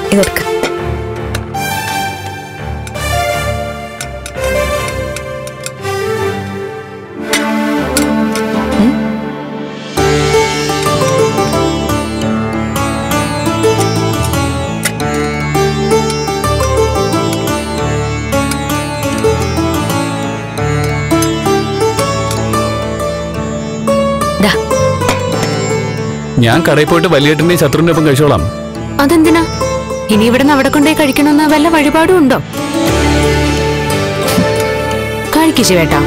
ഇതെടുക്ക ദാ ഞാൻ കടയിൽ പോയിട്ട് വലിയേട്ടൻ്റെയും ശത്രുവിൻ്റെ ഒപ്പം കഴിച്ചോളാം അതെന്തിനാ ഇനി ഇവിടുന്ന് അവിടെ കൊണ്ടേ കഴിക്കണമെന്ന് വല്ല വഴിപാടും ഉണ്ടോ കഴിക്കിച്ചു വേട്ടാ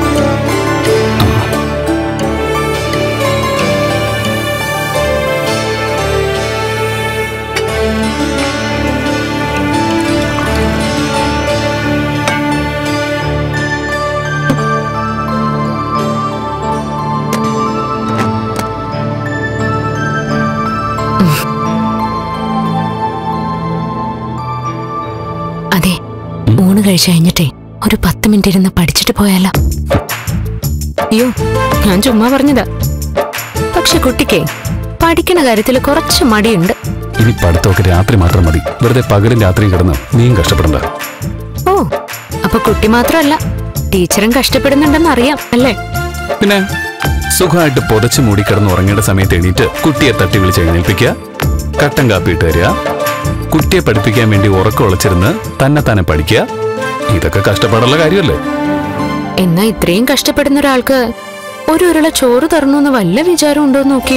അതെ ഊണ് കഴിച്ചു കഴിഞ്ഞിട്ടേ ഒരു പത്ത് മിനിറ്റ് ഇരുന്ന് പഠിച്ചിട്ട് പോയാലോ അയ്യോ ഞാൻ ചുമ്മാ പറഞ്ഞതാ പക്ഷെ കുട്ടിക്കേ പഠിക്കണ കാര്യത്തിൽ കുറച്ച് മടിയുണ്ട് ഇനി പഠിത്തമൊക്കെ രാത്രി മാത്രം മതി വെറുതെ പകലും രാത്രിയും കിടന്ന് നീയും കഷ്ടപ്പെടണ്ട ഓ അപ്പൊ കുട്ടി മാത്രമല്ല ടീച്ചറും കഷ്ടപ്പെടുന്നുണ്ടെന്ന് അറിയാം അല്ലേ പിന്നെ സുഖമായിട്ട് പുതച്ച് മൂടി കിടന്ന് ഉറങ്ങേണ്ട സമയത്ത് എണീറ്റ് കുട്ടിയെ തട്ടി വിളിച്ച് എഴുന്നേൽപ്പിക്കുക കട്ടൻ കാപ്പി ഇട്ട് തരിക കുട്ടിയെ പഠിപ്പിക്കാൻ വേണ്ടി ഉറക്കം ഒളിച്ചിരുന്ന് തന്നെ തന്നെ പഠിക്കുക ഇതൊക്കെ കഷ്ടപ്പാടുള്ള കാര്യമല്ലേ എന്നാ ഇത്രയും കഷ്ടപ്പെടുന്ന ഒരാൾക്ക് ഒരു ഉരുള ചോറ് തരണമെന്ന് വല്ല വിചാരം ഉണ്ടോ നോക്കി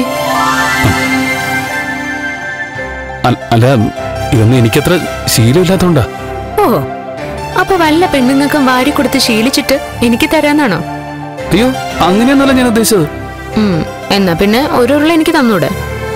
അൽ- അല്ല ഇതൊന്നും എനിക്കത്ര ശീലമില്ലാത്തോണ്ടാ ഓ അപ്പൊ വല്ല പെണ്ണുങ്ങൾക്കും വാരി കൊടുത്ത് ശീലിച്ചിട്ട് എനിക്ക് തരാന്നാണോ അയ്യോ അങ്ങനെയൊന്നുമല്ല ഞാൻ ഉദ്ദേശിച്ചത് ഉം, എന്നാ പിന്നെ ഒരു ഉരുള എനിക്ക് തന്നൂടെ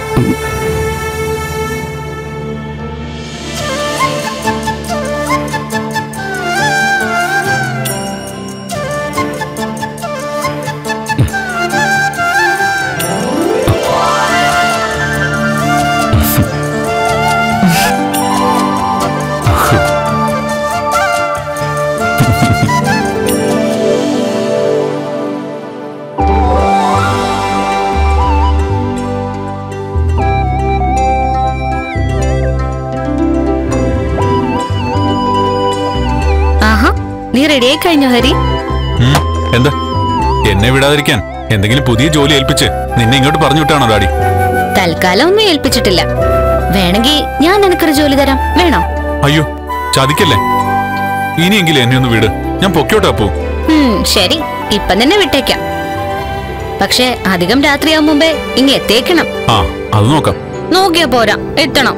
ആഹാ നീ റെഡിയായി കഴിഞ്ഞോ ഹരി ഉം, എന്താ എന്നെ വിടാതിരിക്കാൻ എന്തെങ്കിലും പുതിയ ജോലി ഏൽപ്പിച്ച് നിന്നെ ഇങ്ങോട്ട് പറഞ്ഞു വിട്ടാണോ ഡാഡി തൽക്കാലം ഒന്നും ഏൽപ്പിച്ചിട്ടില്ല വേണമെങ്കിൽ ഞാൻ നിനക്കൊരു ജോലി തരാം വേണോ അയ്യോ ചതിക്കല്ലേ ഇനിയെങ്കിലും എന്നെ ഒന്ന് വിട് ഞാൻ പൊക്കോട്ടെ അപ്പു ഉം, ശരി ഇപ്പം തന്നെ വിട്ടേക്കാം പക്ഷെ അധികം രാത്രിയാവും മുമ്പേ ഇങ്ങ് എത്തിയേക്കണം ആ അത് നോക്കാം നോക്കിയാ പോരാ എത്തണം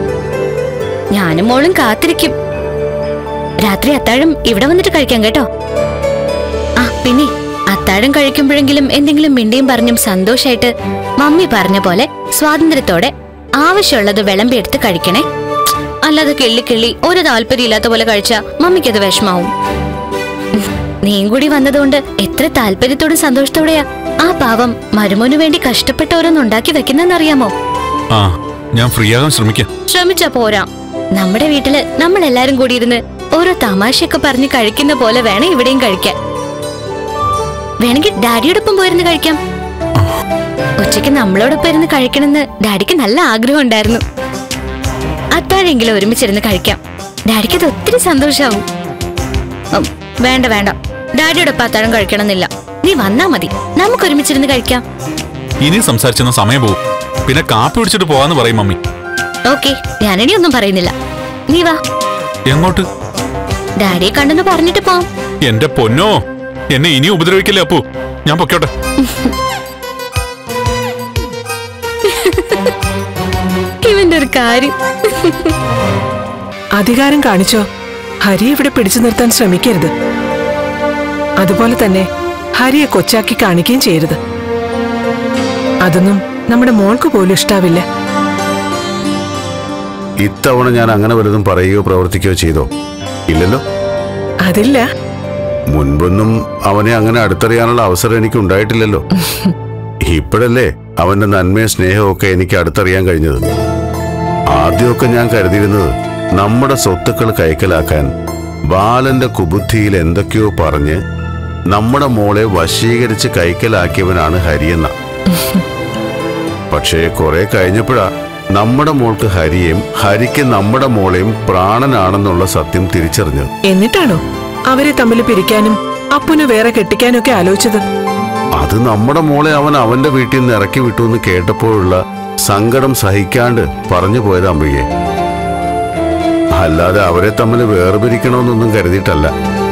ഞാനും മോളും കാത്തിരിക്കും രാത്രി അത്താഴം ഇവിടെ വന്നിട്ട് കഴിക്കാം കേട്ടോ ആ പിന്നെ അത്താഴം കഴിക്കുമ്പോഴെങ്കിലും എന്തെങ്കിലും മിണ്ടിയും പറഞ്ഞും സന്തോഷായിട്ട് മമ്മി പറഞ്ഞ പോലെ സ്വാതന്ത്ര്യത്തോടെ ആവശ്യമുള്ളത് വിളമ്പിയെടുത്ത് കഴിക്കണേ അല്ലാതെ കിള്ളി കിള്ളി ഒരു താല്പര്യമില്ലാത്ത പോലെ കഴിച്ചാ മമ്മിക്കത് വിഷമാവും ഉം, നീയും കൂടി വന്നതുകൊണ്ട് എത്ര താല്പര്യത്തോടും സന്തോഷത്തോടെയാ ആ പാവം മരുമോനു വേണ്ടി കഷ്ടപ്പെട്ട് ഓരോന്നുണ്ടാക്കി വെക്കുന്നെന്നറിയാമോ ആ ഞാൻ ഫ്രീ ആകാൻ ശ്രമിക്കാം ശ്രമിച്ചാ പോരാ നമ്മുടെ വീട്ടില് നമ്മൾ എല്ലാരും കൂടി ഇരുന്ന് ഓരോ തമാശയൊക്കെ പറഞ്ഞ് കഴിക്കുന്ന പോലെ വേണം ഇവിടെയും കഴിക്കാൻ വേണമെങ്കിൽ ഡാഡിയോടൊപ്പം പോയിരുന്ന് കഴിക്കാം ഉച്ചയ്ക്ക് നമ്മളോടൊപ്പം ഇരുന്ന് കഴിക്കണമെന്ന് ഡാഡിക്ക് നല്ല ആഗ്രഹം ഉണ്ടായിരുന്നു അത്താഴെങ്കിലും ഒരുമിച്ചിരുന്ന് കഴിക്കാം ഡാഡിക്ക് അത് ഒത്തിരി സന്തോഷാവും ഉം, വേണ്ട വേണ്ട ഡാഡിയോടൊപ്പം അത്താഴം കഴിക്കണമെന്നില്ല നീ വന്നാ മതി നമുക്ക് ഒരുമിച്ചിരുന്ന് കഴിക്കാം ഇനി സംസാരിച്ചെന്ന സമയം പോകും പിന്നെ കാപ്പി കുടിച്ചിട്ട് പോവാന്ന് പറയും മമ്മി ഓക്കെ ഞാനിനി ഒന്നും പറയുന്നില്ല നീ വാ എങ്ങോട്ട് ഡാഡിയെ കണ്ടെന്ന് പറഞ്ഞിട്ട് പോവാം എന്റെ പൊന്നോ എന്നെ ഇനി ഉപദ്രവിക്കില്ലേ അപ്പു ഞാൻ പൊക്കോട്ടെ ഇവന്റെ ഒരു കാര്യം അധികാരം കാണിച്ചോ ഹരി ഇവിടെ പിടിച്ചു നിർത്താൻ ശ്രമിക്കരുത് അതുപോലെ തന്നെ ഹരിയെ കൊച്ചാക്കി കാണിക്കുകയും ചെയ്യരുത് അതൊന്നും നമ്മുടെ മോൾക്ക് പോലും ഇഷ്ടാവില്ല ഇത്തവണ ഞാൻ അങ്ങനെ വലുതും പറയുകയോ പ്രവർത്തിക്കുകയോ ചെയ്തോ ഇല്ലല്ലോ അതില്ല മുൻപൊന്നും അവനെ അങ്ങനെ അടുത്തറിയാനുള്ള അവസരം എനിക്ക് ഉണ്ടായിട്ടില്ലല്ലോ ഇപ്പോഴല്ലേ അവന്റെ നന്മയും സ്നേഹവും ഒക്കെ എനിക്ക് അടുത്തറിയാൻ കഴിഞ്ഞത് ആദ്യമൊക്കെ ഞാൻ കരുതിയിരുന്നത് നമ്മുടെ സ്വത്തുക്കൾ കൈക്കലാക്കാൻ ബാലന്റെ കുബുദ്ധിയിൽ എന്തൊക്കെയോ പറഞ്ഞ് നമ്മുടെ മോളെ വശീകരിച്ച് കൈക്കലാക്കിയവനാണ് ഹരിയെന്ന പക്ഷേ കുറെ കഴിഞ്ഞപ്പോഴാ നമ്മുടെ മോൾക്ക് ഹരിയെയും ഹരിക്ക് നമ്മുടെ മോളെയും പ്രാണനാണെന്നുള്ള സത്യം തിരിച്ചറിഞ്ഞു എന്നിട്ടാണോ അവരെ തമ്മിൽ പിരിക്കാനും അപ്പുനെ വേറെ കെട്ടിക്കാനും ഒക്കെ ആലോചിച്ചത് അത് നമ്മുടെ മോളെ അവൻ അവന്റെ വീട്ടിൽ നിന്ന് ഇറക്കി വിട്ടു എന്ന് കേട്ടപ്പോഴുള്ള സങ്കടം സഹിക്കാണ്ട് പറഞ്ഞു പോയത് അമ്പികയെ അല്ലാതെ അവരെ തമ്മിൽ വേർപിരിക്കണമെന്നൊന്നും കരുതിയിട്ടല്ല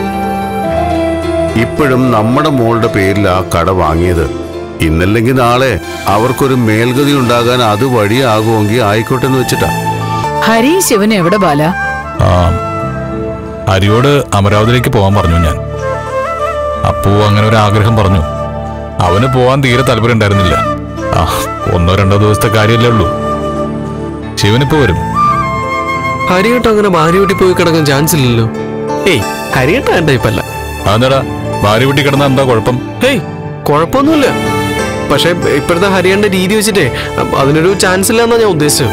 ഇപ്പോഴും നമ്മുടെ മോളുടെ പേരിൽ ആ കട വാങ്ങിയത് ഇന്നല്ലെങ്കിൽ നാളെ അവർക്കൊരു മേൽഗതി ഉണ്ടാകാൻ അത് വഴിയാകുമെങ്കിൽ ആയിക്കോട്ടെ എന്ന് വെച്ചിട്ടാ ഹരി ശിവൻ എവിടെ ബാല ആ ഹരിയോട് അമരാവതിയിലേക്ക് പോകാൻ പറഞ്ഞു ഞാൻ അപ്പു അങ്ങനെ ഒരു ആഗ്രഹം പറഞ്ഞു അവന് പോവാൻ തീരെ താല്പര്യം ഉണ്ടായിരുന്നില്ല ആ ഒന്നോ രണ്ടോ ദിവസത്തെ കാര്യമല്ലേ ഉള്ളൂ ശിവനിപ്പോ വരും ഹരിയേട്ട അങ്ങനെ ഭാര്യ വീട്ടിൽ പോയി കിടക്കാൻ ചാൻസ് ഇല്ലല്ലോ ഏയ് ഹരിയേട്ട എന്റെ ടൈപ്പല്ല അതെന്താടാ ഭാര്യ വീട്ടിൽ കിടന്ന എന്താ കുഴപ്പം ഹേയ് കുഴപ്പമൊന്നുമില്ല പക്ഷെ ഇപ്പോഴത്തെ ഹരിയേണ്ട രീതി വെച്ചിട്ടേ അ- അതിനൊരു ചാൻസ് ഇല്ല എന്നാ ഞാൻ ഉദ്ദേശിച്ചത്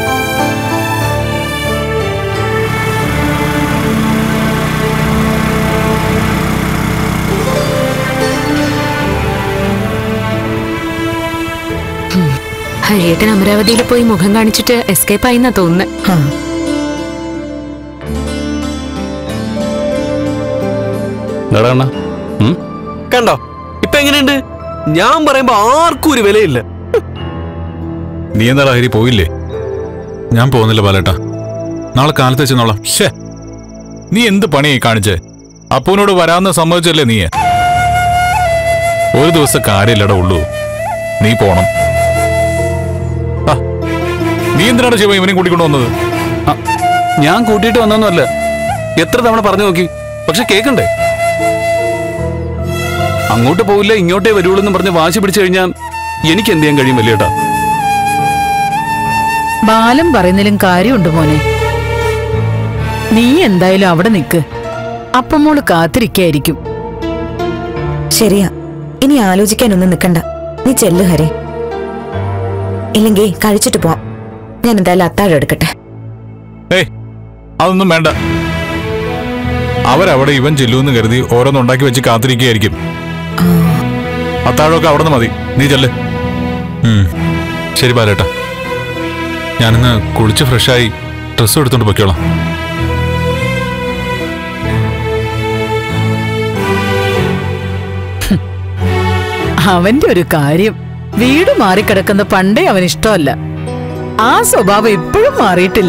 ഹരിയേട്ടൻ അമരാവതിയിൽ പോയി മുഖം കാണിച്ചിട്ട് എസ്കേപ്പ് ആയിന്നാ തോന്നുന്നത് എന്താടാ അണ്ണാ? ഉം? കണ്ടോ ഇപ്പൊ എങ്ങനെയുണ്ട് ഞാൻ പറയുമ്പോ ആർക്കും ഒരു വിലയില്ല നീ എന്താടാ ഹരി പോയില്ലേ ഞാൻ പോകുന്നില്ല ബാലേട്ടാ നാളെ കാലത്ത് വെച്ചെന്നോളാം ഷേ നീ എന്ത് പണിയായി കാണിച്ചേ അപ്പൂനോട് വരാമെന്ന് സമ്മതിച്ചല്ലേ നീ ഒരു ദിവസത്തെ കാര്യമില്ലടാ ഉള്ളൂ നീ പോണം ആ, നീ എന്തിനാണ് ശിവ ഇവനെ കൂട്ടിക്കൊണ്ട് വന്നത് ആ, ഞാൻ കൂട്ടിയിട്ട് വന്നൊന്നുമല്ല എത്ര തവണ പറഞ്ഞു നോക്കി പക്ഷെ കേക്കണ്ടേ അങ്ങോട്ട് പോവില്ല ഇങ്ങോട്ടേ വരുള്ളൂ എന്ന് പറഞ്ഞ് വാശി പിടിച്ചു കഴിഞ്ഞാൽ എനിക്ക് എന്ത് ചെയ്യാൻ കഴിയും വലിയേട്ടാ ബാലം പറയുന്നതിലും കാര്യമുണ്ട് മോനെ നീ എന്തായാലും അവിടെ നിക്ക് അപ്പം മോള് കാത്തിരിക്കായിരിക്കും ശരിയാ ഇനി ആലോചിക്കാനൊന്നും നിൽക്കണ്ട നീ ചെല്ലു ഹരി ഇല്ലെങ്കിൽ കഴിച്ചിട്ട് പോവാം ഞാൻ എന്തായാലും അത്താഴം എടുക്കട്ടെ ഏയ് അതൊന്നും വേണ്ട അവരവിടെ ഇവൻ ചെല്ലൂന്ന് കരുതി ഓരോന്നുണ്ടാക്കി വെച്ച് കാത്തിരിക്കുകയായിരിക്കും അത്താഴമൊക്കെ അവിടെ നിന്ന് മതി നീ ചെല്ല് ഉം, ശരി ബാലേട്ടാ ഞാനിന്ന് കുളിച്ച് ഫ്രഷായി ഡ്രസ്സും എടുത്തോണ്ട് പൊയ്ക്കോളാം അവന്റെ ഒരു കാര്യം വീട് മാറിക്കിടക്കുന്ന പണ്ടേ അവൻ ഇഷ്ടമല്ല ആ സ്വഭാവം ഇപ്പോഴും മാറിയിട്ടില്ല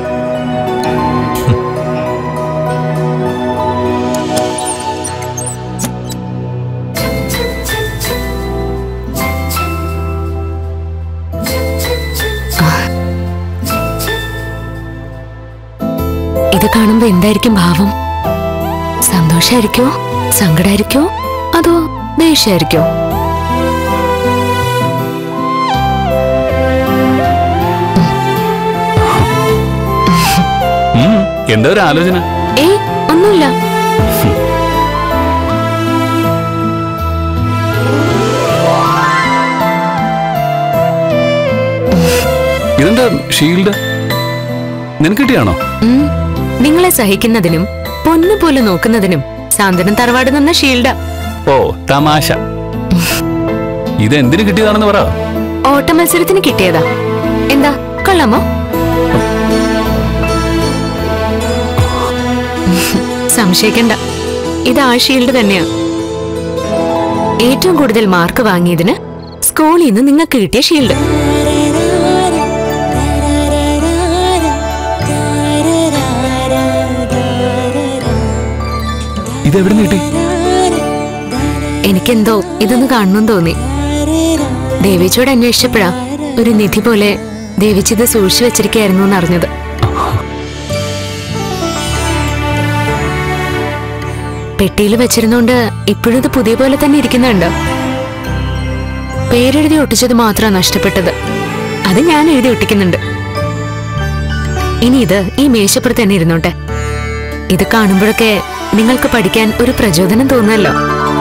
ഇത് കാണുമ്പോ എന്തായിരിക്കും ഭാവം സന്തോഷായിരിക്കോ സങ്കടായിരിക്കോ അതോ ദേഷ്യായിരിക്കോ ഉം, എന്താ ഒരു ആലോചന ഏയ് ഒന്നുമില്ല ഇതെന്താ ഷീൽഡ് നിനക്ക് കിട്ടിയാണോ ഉം. നിങ്ങളെ സഹിക്കുന്നതിനും പൊന്നു പോലെ നോക്കുന്നതിനും സാന്ത്വനം തറവാട് നിന്ന ഷീൽഡ ഓ തമാശ ഇത് എന്തിനു കിട്ടിയതാണെന്ന് പറ ഓട്ട മത്സരത്തിന് കിട്ടിയതാ എന്താ കൊള്ളാമോ സംശയിക്കണ്ട ഇത് ആ ഷീൽഡ് തന്നെയാ ഏറ്റവും കൂടുതൽ മാർക്ക് വാങ്ങിയതിന് സ്കൂളിൽ നിന്ന് നിങ്ങൾക്ക് കിട്ടിയ ഷീൽഡ് ഇത് എവിടെ കിട്ടി എനിക്കെന്തോ ഇതൊന്ന് കാണണമെന്ന് തോന്നി ദേവിച്ചോട് അന്വേഷിച്ചപ്പോഴാ ഒരു നിധി പോലെ ദേവിച്ച് ഇത് സൂക്ഷിച്ചു വെച്ചിരിക്കായിരുന്നു എന്നറിഞ്ഞത് പെട്ടിയിൽ വെച്ചിരുന്നോണ്ട് ഇപ്പോഴും ഇത് പുതിയ പോലെ തന്നെ ഇരിക്കുന്നുണ്ട് പേരെഴുതി ഒട്ടിച്ചത് മാത്രമാണ് നഷ്ടപ്പെട്ടത് അത് ഞാൻ എഴുതി ഒട്ടിക്കുന്നുണ്ട് ഇനി ഇത് ഈ മേശപ്പുറത്ത് തന്നെ ഇരുന്നോട്ടെ ഇത് കാണുമ്പോഴൊക്കെ നിങ്ങൾക്ക് പഠിക്കാൻ ഒരു പ്രചോദനം തോന്നുമല്ലോ